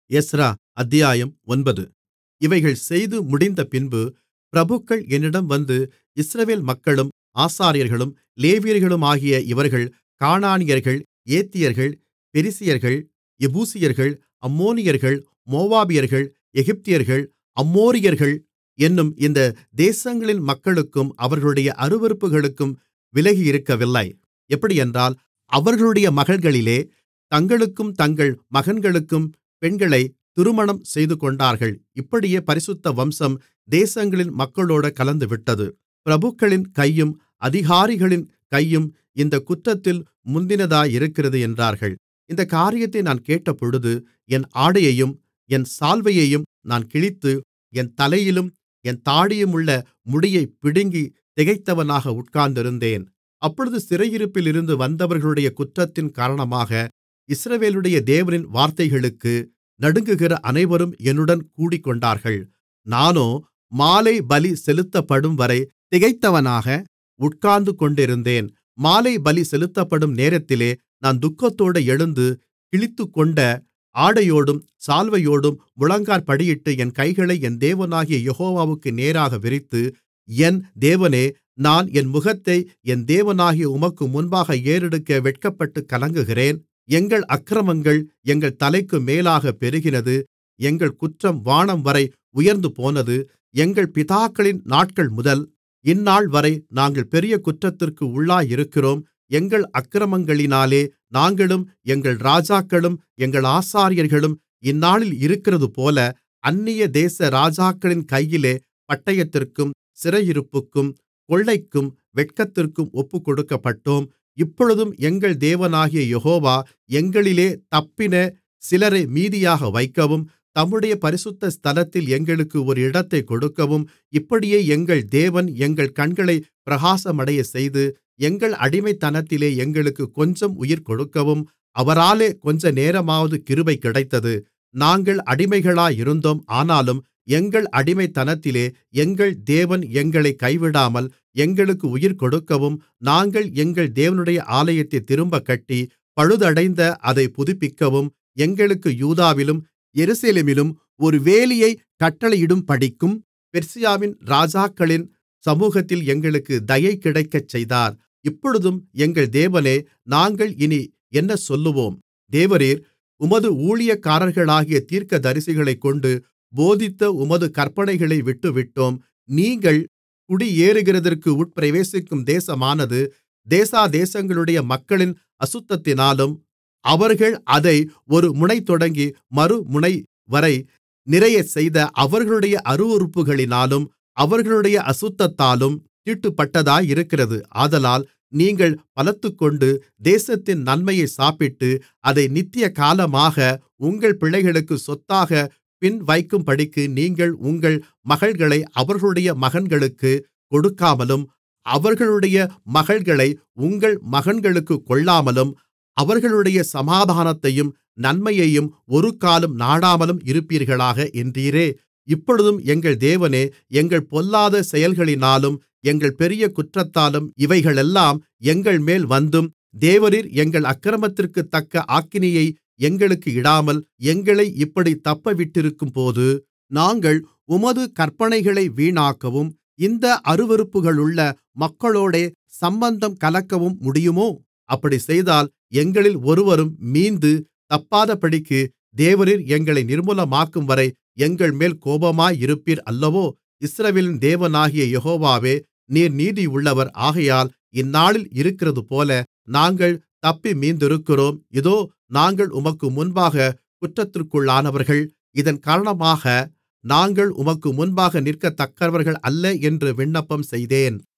Ezra அத்தியாயம் ஒன்பது இவைகள் செய்து முடிந்தபின்பு பிரபுக்கள் என்னிடம் வந்து இஸ்ரவேல் மக்களும் ஆசாரியர்களும் லேவியர்களுமாகிய இவர்கள் கானானியர்கள் ஏத்தியர்கள் பெரிசியர்கள் எபூசியர்கள் அம்மோனியர்கள் மோவாபியர்கள் எகிப்தியர்கள் அம்மோரியர்கள் என்னும் இந்த தேசங்களின் மக்களுக்கும் அவர்களுடைய அருவருப்புகளுக்கும் விலகியிருக்கவில்லை எப்படியென்றால் அவர்களுடைய மகள்களிலே தங்களுக்கும் தங்கள் மகன்களுக்கும் பெண்களைத் திருமணம் செய்துகொண்டார்கள் இப்படியே பரிசுத்த வம்சம் தேசங்களின் மக்களோடே கலந்துவிட்டது பிரபுக்களின் கையும் அதிகாரிகளின் கையும் இந்தக் குற்றத்தில் முந்தினதாயிருக்கிறது என்றார்கள் இந்தக் காரியத்தை நான் கேட்டபொழுது என் ஆடையையும் என் சால்வையையும் நான் கிழித்து என் தலையிலும் என் தாடியிலுமுள்ள முடியைப் பிடுங்கித் திகைத்தவனாக உட்கார்ந்திருந்தேன் அப்பொழுது சிறையிருப்பிலிருந்து வந்தவர்களுடைய குற்றத்தின் காரணமாக இஸ்ரவேலுடைய தேவனின் வார்த்தைகளுக்கு நடுங்குகிற அனைவரும் என்னுடன் கூடிக்கொண்டார்கள் நானோ மாலைபலி செலுத்தப்படும்வரை திகைத்தவனாக உட்கார்ந்துகொண்டிருந்தேன் மாலைபலி செலுத்தப்படும் நேரத்திலே நான் துக்கத்தோடே எழுந்து கிழித்துக்கொண்ட ஆடையோடும் சால்வையோடும் முழங்காற்படியிட்டு என் கைகளை என் தேவனாகிய யெகோவாவுக்கு நேராக விரித்து என் தேவனே நான் என் முகத்தை என் தேவனாகிய உமக்கு முன்பாக ஏறெடுக்க வெட்கப்பட்டுக் கலங்குகிறேன் எங்கள் அக்கிரமங்கள் எங்கள் தலைக்கு மேலாகப் பெருகினது எங்கள் குற்றம் வானம்வரை உயர்ந்துபோனது எங்கள் பிதாக்களின் நாட்கள்முதல் இந்நாள்வரை நாங்கள் பெரிய குற்றத்திற்கு உள்ளாயிருக்கிறோம் எங்கள் அக்கிரமங்களினாலே நாங்களும் எங்கள் ராஜாக்களும் எங்கள் ஆசாரியர்களும் இந்நாளில் இருக்கிறதுபோல அந்நிய தேச ராஜாக்களின் கையிலே பட்டயத்திற்கும் சிறையிருப்புக்கும் கொள்ளைக்கும் வெட்கத்திற்கும் ஒப்புக்கொடுக்கப்பட்டோம் இப்பொழுதும் எங்கள் தேவனாகிய யெகோவா எங்களிலே தப்பின சிலரை மீதியாக வைக்கவும் தம்முடைய பரிசுத்த ஸ்தலத்தில் எங்களுக்கு ஒரு இடத்தைக் கொடுக்கவும் இப்படியே எங்கள் தேவன் எங்கள் கண்களைப் பிரகாசமடையச்செய்து எங்கள் அடிமைத்தனத்திலே எங்களுக்குக் கொஞ்சம் உயிர் கொடுக்கவும் அவராலே கொஞ்சநேரமாவது கிருபை கிடைத்தது நாங்கள் அடிமைகளாயிருந்தோம் ஆனாலும் எங்கள் அடிமைத்தனத்திலே எங்கள் தேவன் எங்களைக் கைவிடாமல் எங்களுக்கு உயிர் கொடுக்கவும் நாங்கள் எங்கள் தேவனுடைய ஆலயத்தைத் திரும்பக் கட்டி பழுதடைந்த அதைப் புதுப்பிக்கவும் எங்களுக்கு யூதாவிலும் எருசலேமிலும் ஒரு வேலியைக் கட்டளையிடும்படிக்கும் பெர்சியாவின் ராஜாக்களின் சமுகத்தில் எங்களுக்கு தயை கிடைக்கச் செய்தார் இப்பொழுதும் எங்கள் தேவனே நாங்கள் இனி என்ன சொல்லுவோம் தேவரீர் உமது ஊழியக்காரர்களாகிய தீர்க்கதரிசிகளைக்கொண்டு போதித்த உமது கற்பனைகளை விட்டுவிட்டோம் நீங்கள் குடியேறுகிறதற்கு உட்பிரவேசிக்கும் தேசமானது தேசாதேசங்களுடைய மக்களின் அசுத்தத்தினாலும் அவர்கள் அதை ஒரு முனை தொடங்கி மறுமுனைவரை நிறையச்செய்த அவர்களுடைய அருவருப்புகளினாலும் அவர்களுடைய அசுத்தத்தாலும் தீட்டுப்பட்டதாயிருக்கிறது ஆதலால் நீங்கள் பலத்துக்கொண்டு தேசத்தின் நன்மையை சாப்பிட்டு அதை நித்திய காலமாக உங்கள் பிள்ளைகளுக்குச் சொத்தாகப் பின்வைக்கும்படிக்கு நீங்கள் உங்கள் மகள்களை அவர்களுடைய மகன்களுக்குக் கொடுக்காமலும் அவர்களுடைய மகள்களை உங்கள் மகன்களுக்குக் கொள்ளாமலும் அவர்களுடைய சமாதானத்தையும் நன்மையையும் ஒருக்காலும் நாடாமலும் இருப்பீர்களாக என்றீரே இப்பொழுதும் எங்கள் தேவனே எங்கள் பொல்லாத செயல்களினாலும் எங்கள் பெரிய குற்றத்தாலும் இவைகளெல்லாம் எங்கள்மேல் வந்தும் தேவரீர் எங்கள் அக்கிரமத்திற்குத்தக்க ஆக்கினையை எங்களுக்கு இடாமல் எங்களை இப்படித் தப்பவிட்டிருக்கும்போது நாங்கள் உமது கற்பனைகளை வீணாக்கவும் இந்த அருவருப்புகளுள்ள மக்களோடே சம்பந்தம் கலக்கவும் முடியுமோ அப்படிச் செய்தால் எங்களில் ஒருவரும் மீந்து தப்பாதபடிக்கு தேவரீர் எங்களை நிர்மூலமாக்கும்வரை எங்கள்மேல் கோபமாயிருப்பீர் அல்லவோ இஸ்ரவேலின் தேவனாகிய யெகோவாவே நீர் நீதியுள்ளவர் ஆகையால் இந்நாளில் இருக்கிறதுபோல நாங்கள் தப்பி மீந்திருக்கிறோம் இதோ நாங்கள் உமக்கு முன்பாக குற்றத்திற்குள்ளானவர்கள் இதன் காரணமாக நாங்கள் உமக்கு முன்பாக நிற்கத்தக்கவர்கள் அல்ல என்று விண்ணப்பம் செய்தேன்